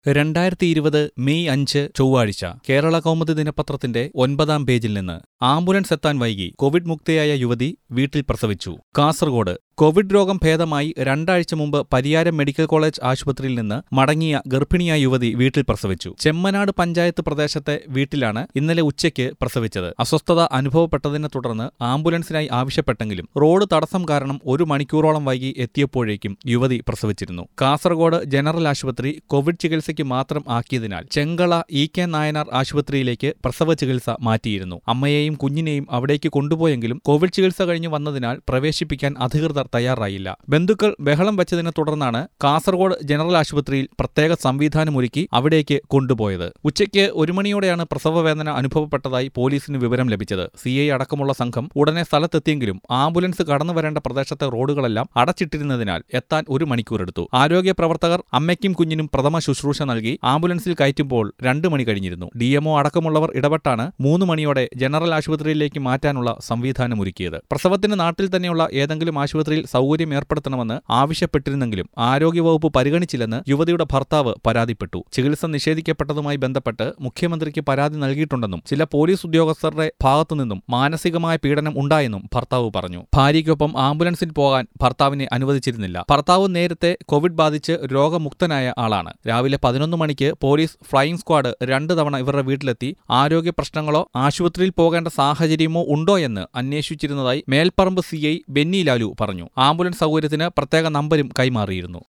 രണ്ടായിരത്തി ഇരുപത് മെയ് അഞ്ച് ചൊവ്വാഴ്ച കേരള കൗമുദി ദിനപത്രത്തിന്റെ ഒൻപതാം പേജിൽ നിന്ന് ആംബുലൻസ് എത്താൻ വൈകി കോവിഡ് മുക്തയായ യുവതി വീട്ടിൽ പ്രസവിച്ചു കാസർഗോഡ് കോവിഡ് രോഗം ഭേദമായി രണ്ടാഴ്ച മുമ്പ് പരിയാരം മെഡിക്കൽ കോളേജ് ആശുപത്രിയിൽ നിന്ന് മടങ്ങിയ ഗർഭിണിയായ യുവതി വീട്ടിൽ പ്രസവിച്ചു ചെമ്മനാട് പഞ്ചായത്ത് പ്രദേശത്തെ വീട്ടിലാണ് ഇന്നലെ ഉച്ചയ്ക്ക് പ്രസവിച്ചത് അസ്വസ്ഥത അനുഭവപ്പെട്ടതിനെ തുടർന്ന് ആംബുലൻസിനായി ആവശ്യപ്പെട്ടെങ്കിലും റോഡ് തടസ്സം കാരണം ഒരു മണിക്കൂറോളം വൈകി എത്തിയപ്പോഴേക്കും യുവതി പ്രസവിച്ചിരുന്നു കാസർഗോഡ് ജനറൽ ആശുപത്രി കോവിഡ് ചികിത്സയ്ക്ക് മാത്രം ആക്കിയതിനാൽ ചെങ്കള ഇ കെ നായനാർ ആശുപത്രിയിലേക്ക് പ്രസവ ചികിത്സ മാറ്റിയിരുന്നു അമ്മയെയും കുഞ്ഞിനെയും അവിടേക്ക് കൊണ്ടുപോയെങ്കിലും കോവിഡ് ചികിത്സ കഴിഞ്ഞു വന്നതിനാൽ പ്രവേശിപ്പിക്കാൻ അധികൃതർ തയ്യാറായില്ല ബന്ധുക്കൾ ബഹളം വെച്ചതിനെ തുടർന്നാണ് കാസർഗോഡ് ജനറൽ ആശുപത്രിയിൽ പ്രത്യേക സംവിധാനമൊരുക്കി അവിടേക്ക് കൊണ്ടുപോയത് ഉച്ചയ്ക്ക് ഒരു മണിയോടെയാണ് പ്രസവവേദന അനുഭവപ്പെട്ടതായി പോലീസിന് വിവരം ലഭിച്ചത് സി ഐ അടക്കമുള്ള സംഘം ഉടനെ സ്ഥലത്തെത്തിയെങ്കിലും ആംബുലൻസ് കടന്നു വരേണ്ട പ്രദേശത്തെ റോഡുകളെല്ലാം അടച്ചിട്ടിരുന്നതിനാൽ എത്താൻ ഒരു മണിക്കൂറെടുത്തു ആരോഗ്യ പ്രവർത്തകർ അമ്മയ്ക്കും കുഞ്ഞിനും പ്രഥമ ശുശ്രൂഷ നൽകി ആംബുലൻസിൽ കയറ്റുമ്പോൾ രണ്ടു മണി കഴിഞ്ഞിരുന്നു ഡിഎംഒ അടക്കമുള്ളവർ ഇടപെട്ടാണ് മൂന്ന് മണിയോടെ ജനറൽ ആശുപത്രിയിലേക്ക് മാറ്റാനുള്ള സംവിധാനമൊരുക്കിയത് പ്രസവത്തിന് നാട്ടിൽ തന്നെയുള്ള ഏതെങ്കിലും ആശുപത്രിയിൽ സൗകര്യം ഏർപ്പെടുത്തണമെന്ന് ആവശ്യപ്പെട്ടിരുന്നെങ്കിലും ആരോഗ്യവകുപ്പ് പരിഗണിച്ചില്ലെന്ന് യുവതിയുടെ ഭർത്താവ് പരാതിപ്പെട്ടു ചികിത്സ നിഷേധിക്കപ്പെട്ടതുമായി ബന്ധപ്പെട്ട് മുഖ്യമന്ത്രിക്ക് പരാതി നൽകിയിട്ടുണ്ടെന്നും ചില പോലീസ് ഉദ്യോഗസ്ഥരുടെ ഭാഗത്തുനിന്നും മാനസികമായ പീഡനം ഉണ്ടായെന്നും ഭർത്താവ് പറഞ്ഞു ഭാര്യയ്ക്കൊപ്പം ആംബുലൻസിൽ പോകാൻ ഭർത്താവിനെ അനുവദിച്ചിരുന്നില്ല ഭർത്താവ് നേരത്തെ കോവിഡ് ബാധിച്ച് രോഗമുക്തനായ ആളാണ് രാവിലെ പതിനൊന്ന് മണിക്ക് പോലീസ് ഫ്ലൈയിംഗ് സ്ക്വാഡ് രണ്ട് തവണ ഇവരുടെ വീട്ടിലെത്തി ആരോഗ്യ പ്രശ്നങ്ങളോ ആശുപത്രിയിൽ പോകേണ്ട സാഹചര്യമോ ഉണ്ടോ എന്ന് അന്വേഷിച്ചിരുന്നതായി മേൽപ്പറമ്പ് സി ഐ ബെന്നി ലാലു പറഞ്ഞു ആംബുലൻസ് സൗകര്യത്തിന് പ്രത്യേക നമ്പരും കൈമാറിയിരുന്നു